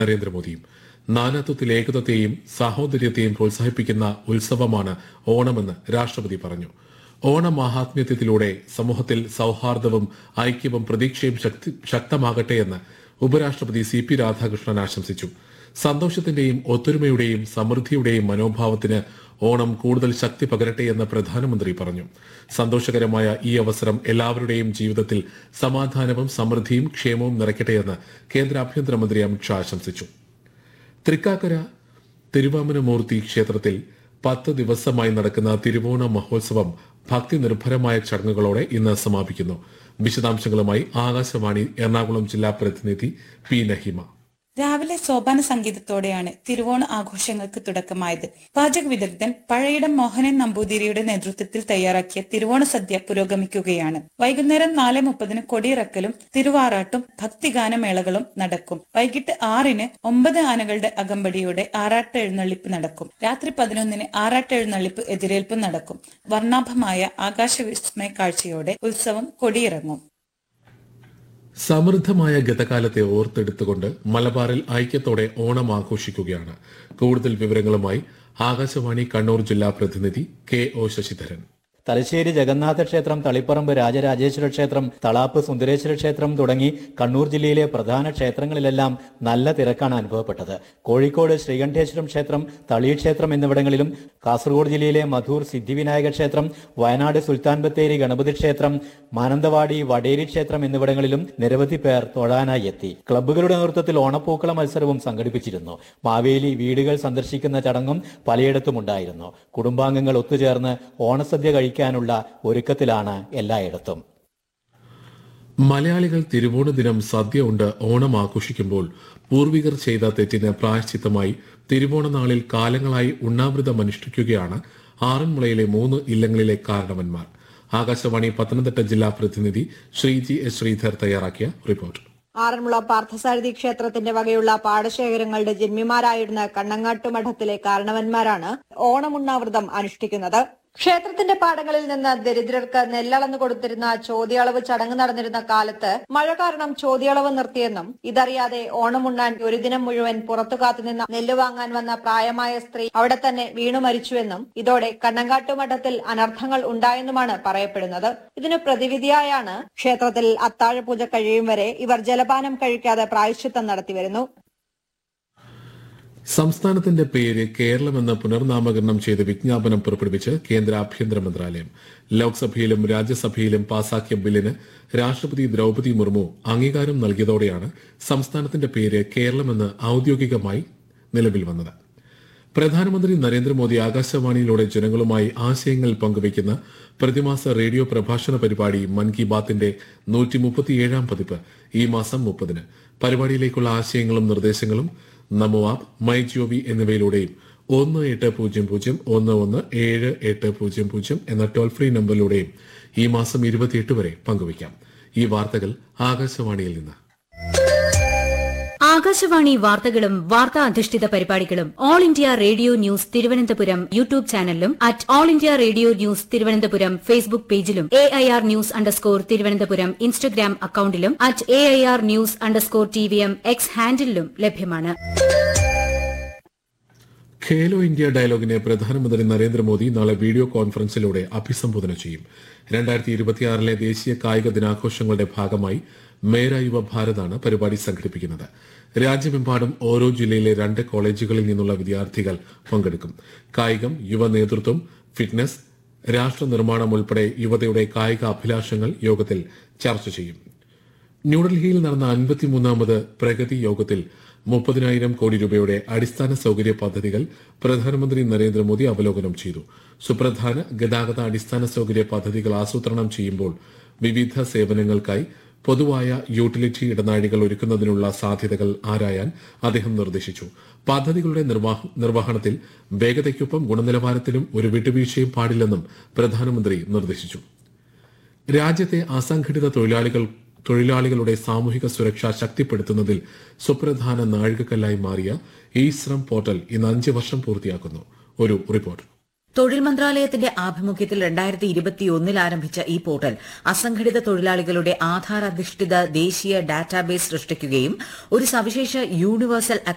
നരേന്ദ്രമോദിയും നാനാത്വത്തിൽ ഏകത്വത്തെയും സാഹോദര്യത്തെയും പ്രോത്സാഹിപ്പിക്കുന്ന ഉത്സവമാണ് ഓണമെന്ന് രാഷ്ട്രപതി പറഞ്ഞു ഓണ മാഹാത്മ്യത്തിലൂടെ സമൂഹത്തിൽ സൌഹാർദ്ദവും ഐക്യവും പ്രതീക്ഷയും ശക്തി ശക്തമാകട്ടെ എന്ന് ഉപരാഷ്ട്രപതി സി പി രാധാകൃഷ്ണൻ ആശംസിച്ചു സന്തോഷത്തിന്റെയും ഒത്തൊരുമയുടെയും സമൃദ്ധിയുടെയും മനോഭാവത്തിന് ഓണം കൂടുതൽ ശക്തി പകരട്ടെ എന്ന് പ്രധാനമന്ത്രി പറഞ്ഞു സന്തോഷകരമായ ഈ അവസരം എല്ലാവരുടെയും ജീവിതത്തിൽ സമാധാനവും സമൃദ്ധിയും ക്ഷേമവും നിറയ്ക്കട്ടെ എന്ന് കേന്ദ്ര ആഭ്യന്തരമന്ത്രി അമിത്ഷാ ആശംസിച്ചു തൃക്കാക്കര തിരുവാമനമൂർത്തി ക്ഷേത്രത്തിൽ പത്ത് ദിവസമായി നടക്കുന്ന തിരുവോണ മഹോത്സവം ഭക്തി നിർഭരമായ ചടങ്ങുകളോടെ ഇന്ന് സമാപിക്കുന്നു വിശദാംശങ്ങളുമായി ആകാശവാണി എറണാകുളം ജില്ലാ പ്രതിനിധി പി നഹിമ രാവിലെ സോപാന സംഗീതത്തോടെയാണ് തിരുവോണ ആഘോഷങ്ങൾക്ക് തുടക്കമായത് പാചക വിദഗ്ധൻ പഴയിടം മോഹനൻ നമ്പൂതിരിയുടെ നേതൃത്വത്തിൽ തയ്യാറാക്കിയ തിരുവോണ സദ്യ പുരോഗമിക്കുകയാണ് വൈകുന്നേരം നാല് മുപ്പതിന് കൊടിയിറക്കലും തിരുവാറാട്ടും ഭക്തിഗാനമേളകളും നടക്കും വൈകിട്ട് ആറിന് ഒമ്പത് ആനകളുടെ അകമ്പടിയോടെ ആറാട്ട് എഴുന്നള്ളിപ്പ് നടക്കും രാത്രി പതിനൊന്നിന് ആറാട്ട് എഴുന്നള്ളിപ്പ് എതിരേൽപ്പും നടക്കും വർണ്ണാഭമായ ആകാശവിസ്മയ കാഴ്ചയോടെ ഉത്സവം കൊടിയിറങ്ങും സമൃദ്ധമായ ഗതകാലത്തെ ഓർത്തെടുത്തുകൊണ്ട് മലബാറിൽ ഐക്യത്തോടെ ഓണം ആഘോഷിക്കുകയാണ് കൂടുതൽ വിവരങ്ങളുമായി ആകാശവാണി കണ്ണൂർ ജില്ലാ പ്രതിനിധി കെ ഒ ശശിധരൻ തലശ്ശേരി ജഗന്നാഥ ക്ഷേത്രം തളിപ്പറമ്പ് രാജരാജേശ്വര ക്ഷേത്രം തളാപ്പ് സുന്ദരേശ്വര ക്ഷേത്രം തുടങ്ങി കണ്ണൂർ ജില്ലയിലെ പ്രധാന ക്ഷേത്രങ്ങളിലെല്ലാം നല്ല തിരക്കാണ് അനുഭവപ്പെട്ടത് കോഴിക്കോട് ശ്രീകണ്ഠേശ്വരം ക്ഷേത്രം തളി ക്ഷേത്രം എന്നിവിടങ്ങളിലും കാസർഗോഡ് ജില്ലയിലെ മധൂർ സിദ്ധിവിനായക ക്ഷേത്രം വയനാട് സുൽത്താൻ ബത്തേരി ഗണപതി ക്ഷേത്രം മാനന്തവാടി വടേരി ക്ഷേത്രം എന്നിവിടങ്ങളിലും നിരവധി പേർ തൊഴാനായി എത്തി ക്ലബ്ബുകളുടെ നേതൃത്വത്തിൽ ഓണപ്പൂക്കള മത്സരവും സംഘടിപ്പിച്ചിരുന്നു മാവേലി വീടുകൾ സന്ദർശിക്കുന്ന ചടങ്ങും പലയിടത്തും ഉണ്ടായിരുന്നു കുടുംബാംഗങ്ങൾ ഒത്തുചേർന്ന് ഓണസദ്യ കഴിക്കാനുള്ള ഒരുക്കത്തിലാണ് എല്ലായിടത്തും മലയാളികൾ തിരുവോണ ദിനം സദ്യ ഉണ്ട് ഓണം ആഘോഷിക്കുമ്പോൾ പൂർവികർ ചെയ്ത തെറ്റിന് പ്രായശ്ചിത്തമായി തിരുവോണ നാളിൽ കാലങ്ങളായി ഉണ്ണാവൃതം അനുഷ്ഠിക്കുകയാണ് ആറന്മുളയിലെ മൂന്ന് ഇല്ലങ്ങളിലെ കാരണവന്മാർ ആകാശവാണി പത്തനംതിട്ട ജില്ലാ പ്രതിനിധി ശ്രീജി എസ് ശ്രീധർ തയ്യാറാക്കിയ റിപ്പോർട്ട് ആറന്മുള പാർത്ഥസാരഥി ക്ഷേത്രത്തിന്റെ വകയുള്ള പാടശേഖരങ്ങളുടെ ജന്മിമാരായിരുന്ന കണ്ണങ്ങാട്ട് മഠത്തിലെ കാരണവന്മാരാണ് ഓണമുണ്ണാവൃതം അനുഷ്ഠിക്കുന്നത് ക്ഷേത്രത്തിന്റെ പാടങ്ങളിൽ നിന്ന് ദരിദ്രർക്ക് നെല്ലളന്നു കൊടുത്തിരുന്ന ചോദ്യളവ് ചടങ്ങ് നടന്നിരുന്ന കാലത്ത് മഴ കാരണം ചോദ്യളവ് നിർത്തിയെന്നും ഇതറിയാതെ ഓണമുണ്ണാൻ ഒരു ദിനം മുഴുവൻ പുറത്തു കാത്തുനിന്ന നെല്ല് വാങ്ങാൻ വന്ന പ്രായമായ സ്ത്രീ അവിടെ തന്നെ വീണു മരിച്ചുവെന്നും ഇതോടെ കണ്ണങ്കാട്ടു മഠത്തിൽ അനർത്ഥങ്ങൾ ഉണ്ടായെന്നുമാണ് പറയപ്പെടുന്നത് ഇതിനു പ്രതിവിധിയായാണ് ക്ഷേത്രത്തിൽ അത്താഴപൂജ കഴിയും വരെ ഇവർ ജലപാനം കഴിക്കാതെ പ്രായശ്ചിത്തം നടത്തിവരുന്നു സംസ്ഥാനത്തിന്റെ പേര് കേരളമെന്ന് പുനർനാമകരണം ചെയ്ത് വിജ്ഞാപനം പുറപ്പെടുവിച്ച് കേന്ദ്ര ആഭ്യന്തര മന്ത്രാലയം ലോക്സഭയിലും രാജ്യസഭയിലും പാസാക്കിയ ബില്ലിന് രാഷ്ട്രപതി ദ്രൌപതി മുർമു അംഗീകാരം നൽകിയതോടെയാണ് സംസ്ഥാനത്തിന്റെ പേര് കേരളമെന്ന് ഔദ്യോഗികമായി നിലവിൽ വന്നത് പ്രധാനമന്ത്രി നരേന്ദ്രമോദി ആകാശവാണിയിലൂടെ ജനങ്ങളുമായി ആശയങ്ങൾ പങ്കുവയ്ക്കുന്ന പ്രതിമാസ റേഡിയോ പ്രഭാഷണ പരിപാടി മൻ കി ബാത്തിന്റെ നൂറ്റി മുപ്പത്തിയേഴാം പതിപ്പ് ഈ മാസം മുപ്പതിന് പരിപാടിയിലേക്കുള്ള ആശയങ്ങളും നിർദ്ദേശങ്ങളും നമോ ആപ്പ് മൈ ജിഒവി എന്നിവയിലൂടെയും ഒന്ന് എട്ട് പൂജ്യം പൂജ്യം ഒന്ന് ഒന്ന് ഏഴ് എട്ട് പൂജ്യം പൂജ്യം എന്ന ടോൾ ഫ്രീ നമ്പറിലൂടെയും ഈ മാസം ഇരുപത്തിയെട്ട് വരെ പങ്കുവയ്ക്കാം ഈ വാർത്തകൾ ആകാശവാണിയിൽ നിന്ന് ആകാശവാണി വാർത്തകളും വാർത്താ അധിഷ്ഠിത പരിപാടികളും All India Radio news Thiruvananthapuram YouTube ചാനലിലും at All India Radio news Thiruvananthapuram Facebook പേജിലും A I R news underscore Thiruvananthapuram Instagram അക്കൌണ്ടിലും at A I R news underscore T V M X ഹാൻഡിലും ലഭ്യമാണ് ഖേലോ ഇന്ത്യ ഡയലോഗിനെ പ്രധാനമന്ത്രി നരേന്ദ്രമോദി നാളെ വീഡിയോ കോൺഫറൻസിലൂടെ അഭിസംബോധന ചെയ്യും രണ്ടായിരത്തി ഇരുപത്തിയാറിലെ ദേശീയ കായിക ദിനാഘോഷങ്ങളുടെ ഭാഗമായി മേര യുവ ഭാരതാണ് പരിപാടി സംഘടിപ്പിക്കുന്നത് രാജ്യമെമ്പാടും ഓരോ ജില്ലയിലെ രണ്ട് കോളേജുകളിൽ നിന്നുള്ള വിദ്യാർത്ഥികൾ പങ്കെടുക്കും കായികം യുവ നേതൃത്വം ഫിറ്റ്നസ് രാഷ്ട്ര നിർമ്മാണം ഉൾപ്പെടെ യുവതയുടെ കായിക അഭിലാഷങ്ങൾ യോഗത്തിൽ ചർച്ച ചെയ്യും ന്യൂഡൽഹിയിൽ നടന്ന അൻപത്തിമൂന്നാമത് പ്രഗതി യോഗത്തിൽ മുപ്പതിനായിരം കോടി രൂപയുടെ അടിസ്ഥാന സൌകര്യ പദ്ധതികൾ പ്രധാനമന്ത്രി നരേന്ദ്രമോദി അവലോകനം ചെയ്തു സുപ്രധാന ഗതാഗത അടിസ്ഥാന സൌകര്യ പദ്ധതികൾ ആസൂത്രണം ചെയ്യുമ്പോൾ വിവിധ സേവനങ്ങൾക്കായി പൊതുവായ യൂട്ടിലിറ്റി ഇടനാഴികൾ ഒരുക്കുന്നതിനുള്ള സാധ്യതകൾ ആരായാൻ അദ്ദേഹം നിർദ്ദേശിച്ചു പദ്ധതികളുടെ നിർവ്വാഹ- നിർവഹണത്തിൽ വേഗതയ്ക്കൊപ്പം ഗുണനിലവാരത്തിലും ഒരു വിട്ടുവീഴ്ചയും പാടില്ലെന്നും പ്രധാനമന്ത്രി നിർദ്ദേശിച്ചു രാജ്യത്തെ അസംഘടിത തൊഴിലാളികൾ തൊഴിലാളികളുടെ സാമൂഹിക സുരക്ഷ ശക്തിപ്പെടുത്തുന്നതിൽ സുപ്രധാന നാഴികക്കല്ലായി മാറിയ ഇ ശ്രം പോർട്ടൽ ഇന്ന് അഞ്ച് വർഷം പൂർത്തിയാക്കുന്നു ഒരു റിപ്പോർട്ട് തൊഴിൽ മന്ത്രാലയത്തിന്റെ ആഭിമുഖ്യത്തിൽ രണ്ടായിരത്തി ഇരുപത്തിയൊന്നിൽ ആരംഭിച്ച ഈ പോർട്ടൽ അസംഘടിത തൊഴിലാളികളുടെ ആധാർ അധിഷ്ഠിത ദേശീയ ഡാറ്റാബേസ് സൃഷ്ടിക്കുകയും ഒരു സവിശേഷ യൂണിവേഴ്സൽ